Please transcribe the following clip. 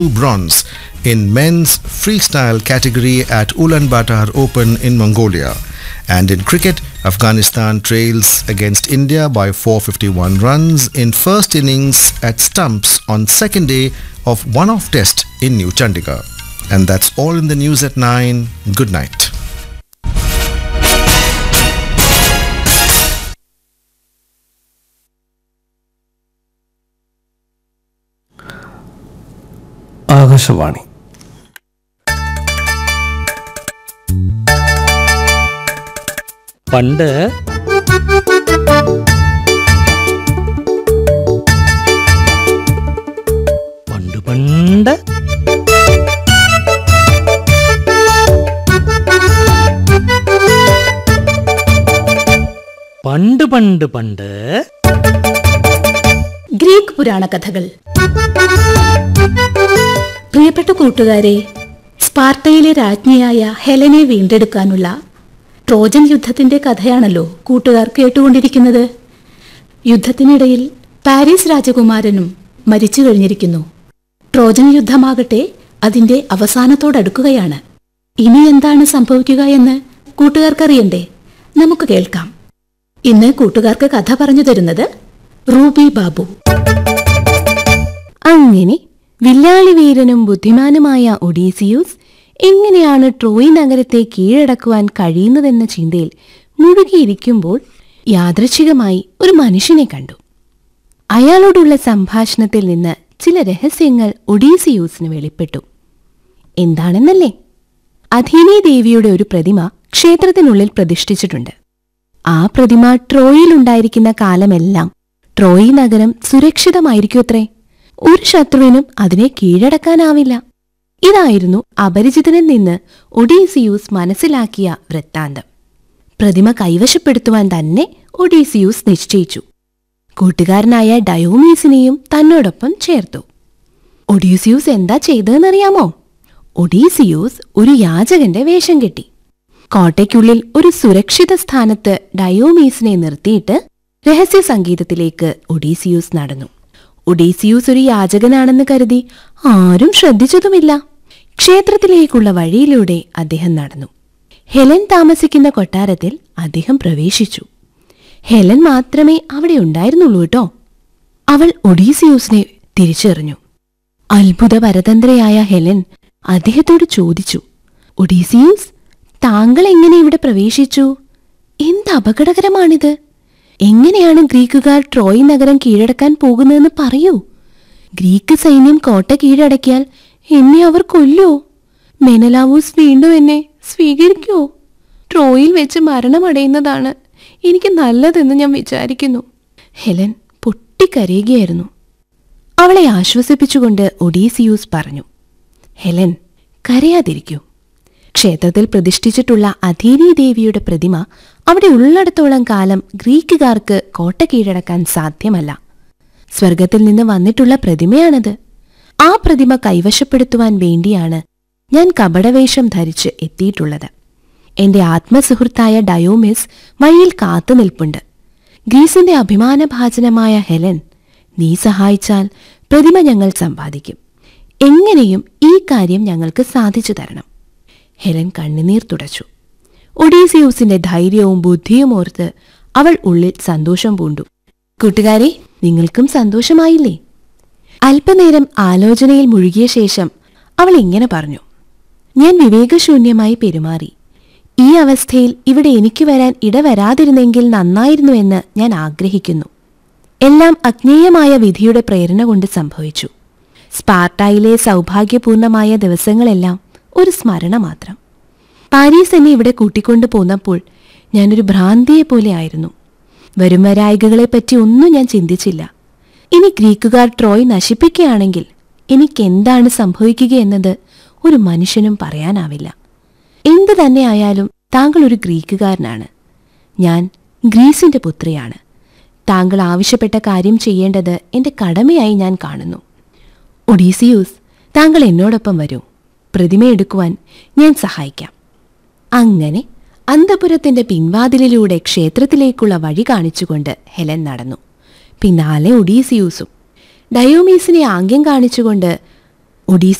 bronze in men's freestyle category at Ulaanbaatar Open in Mongolia. And in cricket, Afghanistan trails against India by 451 runs in first innings at stumps on second day of one-off test in New Chandigarh. And that's all in the news at 9. Good night. Akashvani പണ്ട് പണ്ട് പണ്ട് പണ്ട് പണ്ട് പണ്ട് Greek പുരാണ കഥകൾ പ്രിയപ്പെട്ട കൂട്ടുകാരെ സ്പാർട്ടയിലെ രാജ്ഞിയായ ഹെലനെ വീണ്ടെടുക്കാനുള്ള ട്രോജൻ യുദ്ധത്തിന്റെ കഥയാണല്ലോ കൂട്ടുകാർ കേട്ടുകൊണ്ടിരിക്കുന്നത് യുദ്ധത്തിനിടയിൽ പാരീസ് രാജകുമാരനും മരിച്ചു കഴിഞ്ഞിരിക്കുന്നു ട്രോജൻ യുദ്ധമാകട്ടെ അതിന്റെ അവസാനത്തോടടുക്കുകയാണ് ഇനി എന്താണ് സംഭവിക്കുക എന്ന് കൂട്ടുകാർക്കറിയണ്ടേ നമുക്ക് കേൾക്കാം ഇന്ന് കൂട്ടുകാർക്ക് കഥ പറഞ്ഞു തരുന്നത് റൂബി ബാബു അങ്ങനെ വില്ലാളി വീരനും ബുദ്ധിമാനുമായ ഒഡീസിയൂസ് എങ്ങനെയാണ് ട്രോയ് നഗരത്തെ കീഴടക്കുവാൻ കഴിയുന്നതെന്ന ചിന്തയിൽ മുഴുകിയിരിക്കുമ്പോൾ യാദൃച്ഛികമായി ഒരു മനുഷ്യനെ കണ്ടു അയാളോടുള്ള സംഭാഷണത്തിൽ നിന്ന് ചില രഹസ്യങ്ങൾ ഒഡീസിയൂസിന് വെളിപ്പെട്ടു എന്താണെന്നല്ലേ അധീനി ദേവിയുടെ ഒരു പ്രതിമ ക്ഷേത്രത്തിനുള്ളിൽ പ്രതിഷ്ഠിച്ചിട്ടുണ്ട് ആ പ്രതിമ ട്രോയിലുണ്ടായിരിക്കുന്ന കാലമെല്ലാം ട്രോയി നഗരം സുരക്ഷിതമായിരിക്കുമത്രേ ഒരു ശത്രുവിനും അതിനെ കീഴടക്കാനാവില്ല ഇതായിരുന്നു അപരിചിതനിൽ നിന്ന് ഒഡീസിയൂസ് മനസ്സിലാക്കിയ വൃത്താന്തം പ്രതിമ കൈവശപ്പെടുത്തുവാൻ തന്നെ ഒഡീസിയൂസ് നിശ്ചയിച്ചു കൂട്ടുകാരനായ ഡയോമീസിനെയും തന്നോടൊപ്പം ചേർത്തു ഒഡീസിയൂസ് എന്താ ചെയ്തതെന്നറിയാമോ ഒഡീസിയൂസ് ഒരു യാചകന്റെ വേഷം കെട്ടി കോട്ടയ്ക്കുള്ളിൽ ഒരു സുരക്ഷിത സ്ഥാനത്ത് ഡയോമീസിനെ നിർത്തിയിട്ട് രഹസ്യ സംഗീതത്തിലേക്ക് ഒഡീസിയൂസ് നടന്നു ഒഡീസിയൂസ് ഒരു യാചകനാണെന്ന് കരുതി ആരും ശ്രദ്ധിച്ചതുമില്ല ക്ഷേത്രത്തിലേക്കുള്ള വഴിയിലൂടെ അദ്ദേഹം നടന്നു ഹെലൻ താമസിക്കുന്ന കൊട്ടാരത്തിൽ അദ്ദേഹം പ്രവേശിച്ചു ഹെലൻ മാത്രമേ അവിടെ ഉണ്ടായിരുന്നുള്ളൂ കേട്ടോ അവൾ ഒഡീസിയൂസിനെ തിരിച്ചറിഞ്ഞു അത്ഭുത പരതന്ത്രയായ ഹെലൻ അദ്ദേഹത്തോട് ചോദിച്ചു ഒഡീസിയൂസ് താങ്കൾ എങ്ങനെ ഇവിടെ പ്രവേശിച്ചു എന്ത് അപകടകരമാണിത് എങ്ങനെയാണ് ഗ്രീക്കുകാർ ട്രോയ് നഗരം കീഴടക്കാൻ പോകുന്നതെന്ന് പറയൂ ഗ്രീക്ക് സൈന്യം കോട്ട കീഴടക്കിയാൽ എന്നെ അവർ കൊല്ലോ മെനലാവൂസ് വീണ്ടും എന്നെ സ്വീകരിക്കോ ട്രോയിൽ വെച്ച് മരണമടയുന്നതാണ് എനിക്ക് നല്ലതെന്ന് ഞാൻ വിചാരിക്കുന്നു ഹെലൻ പൊട്ടിക്കരയുകയായിരുന്നു അവളെ ആശ്വസിപ്പിച്ചുകൊണ്ട് ഒഡീസിയൂസ് പറഞ്ഞു ഹെലൻ കരയാതിരിക്കൂ ക്ഷേത്രത്തിൽ പ്രതിഷ്ഠിച്ചിട്ടുള്ള അധീനി ദേവിയുടെ പ്രതിമ അവിടെ ഉള്ളിടത്തോളം കാലം ഗ്രീക്കുകാർക്ക് കോട്ട കീഴടക്കാൻ സാധ്യമല്ല സ്വർഗത്തിൽ നിന്ന് വന്നിട്ടുള്ള പ്രതിമയാണത് ആ പ്രതിമ കൈവശപ്പെടുത്തുവാൻ വേണ്ടിയാണ് ഞാൻ കപടവേഷം ധരിച്ച് എത്തിയിട്ടുള്ളത് എന്റെ ആത്മസുഹൃത്തായ ഡയോമിസ് വഴിയിൽ കാത്തു നിൽപ്പുണ്ട് ഗ്രീസിന്റെ അഭിമാനഭാജനമായ ഹെലൻ നീ സഹായിച്ചാൽ പ്രതിമ ഞങ്ങൾ സമ്പാദിക്കും എങ്ങനെയും ഈ കാര്യം ഞങ്ങൾക്ക് സാധിച്ചു തരണം ഹെലൻ കണ്ണുനീർ തുടച്ചു ഒഡീസിയൂസിന്റെ ധൈര്യവും ബുദ്ധിയും ഓർത്ത് അവൾ ഉള്ളിൽ സന്തോഷം പൂണ്ടു കൂട്ടുകാരെ നിങ്ങൾക്കും സന്തോഷമായില്ലേ അല്പനേരം ആലോചനയിൽ മുഴുകിയ ശേഷം അവൾ ഇങ്ങനെ പറഞ്ഞു ഞാൻ വിവേകശൂന്യമായി പെരുമാറി ഈ അവസ്ഥയിൽ ഇവിടെ എനിക്ക് വരാൻ ഇടവരാതിരുന്നെങ്കിൽ നന്നായിരുന്നു എന്ന് ഞാൻ ആഗ്രഹിക്കുന്നു എല്ലാം അജ്ഞേയമായ വിധിയുടെ പ്രേരണ കൊണ്ട് സംഭവിച്ചു സ്പാർട്ടായിലെ സൗഭാഗ്യപൂർണമായ ദിവസങ്ങളെല്ലാം ഒരു സ്മരണ മാത്രം പാരീസ് എന്നെ ഇവിടെ കൂട്ടിക്കൊണ്ടു പോന്നപ്പോൾ ഞാനൊരു ഭ്രാന്തിയെ പോലെ ആയിരുന്നു വരും വരായികകളെപ്പറ്റി ഒന്നും ഞാൻ ചിന്തിച്ചില്ല ഇനി ഗ്രീക്കുകാർ ട്രോയ് നശിപ്പിക്കുകയാണെങ്കിൽ എനിക്കെന്താണ് സംഭവിക്കുകയെന്നത് ഒരു മനുഷ്യനും പറയാനാവില്ല എന്തു തന്നെയായാലും താങ്കൾ ഒരു ഗ്രീക്കുകാരനാണ് ഞാൻ ഗ്രീസിന്റെ പുത്രിയാണ് താങ്കൾ ആവശ്യപ്പെട്ട കാര്യം ചെയ്യേണ്ടത് എന്റെ കടമയായി ഞാൻ കാണുന്നു ഒഡീസിയൂസ് താങ്കൾ എന്നോടൊപ്പം വരൂ പ്രതിമയെടുക്കുവാൻ ഞാൻ സഹായിക്കാം അങ്ങനെ അന്തപുരത്തിന്റെ പിൻവാതിലിലൂടെ ക്ഷേത്രത്തിലേക്കുള്ള വഴി കാണിച്ചുകൊണ്ട് ഹെലൻ നടന്നു പിന്നാലെ ഒഡീസിയൂസും ഡയോമീസിനെ ആംഗ്യം കാണിച്ചുകൊണ്ട് ഒഡീസ